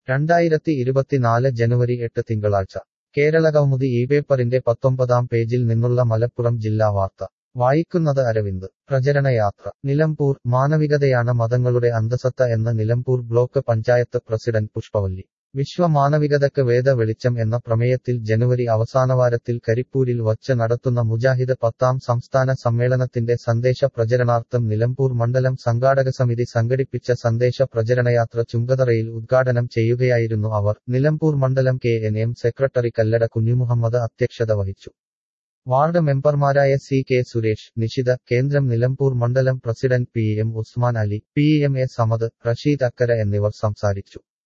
രണ്ടായിരത്തി ഇരുപത്തിനാല് ജനുവരി എട്ട് തിങ്കളാഴ്ച കേരളകൗമുദി ഈ പേപ്പറിന്റെ പത്തൊമ്പതാം പേജിൽ നിന്നുള്ള മലപ്പുറം ജില്ലാ വാർത്ത വായിക്കുന്നത് അരവിന്ദ് പ്രചരണയാത്ര നിലമ്പൂർ മാനവികതയാണ് മതങ്ങളുടെ അന്തസത്ത എന്ന് നിലമ്പൂർ ബ്ലോക്ക് പഞ്ചായത്ത് പ്രസിഡന്റ് പുഷ്പവല്ലി വിശ്വ മാനവികതക്ക് വേദ വെളിച്ചം എന്ന പ്രമേയത്തിൽ ജനുവരി അവസാനവാരത്തിൽ കരിപ്പൂരിൽ വച്ച് നടത്തുന്ന മുജാഹിദ് പത്താം സംസ്ഥാന സമ്മേളനത്തിന്റെ സന്ദേശ പ്രചരണാർത്ഥം നിലമ്പൂർ മണ്ഡലം സംഘാടക സമിതി സംഘടിപ്പിച്ച സന്ദേശ പ്രചരണയാത്ര ചുങ്കതറയിൽ ഉദ്ഘാടനം ചെയ്യുകയായിരുന്നു അവർ നിലമ്പൂർ മണ്ഡലം K N M secretary Kallada Kunjumuhammad അധ്യക്ഷത വഹിച്ചു വാർഡ് മെമ്പർമാരായ സി കെ സുരേഷ് നിഷിത കേന്ദ്രം നിലമ്പൂർ മണ്ഡലം president P M Usman Ali P M A Samad Rasheed Akkara എന്നിവർ സംസാരിച്ചു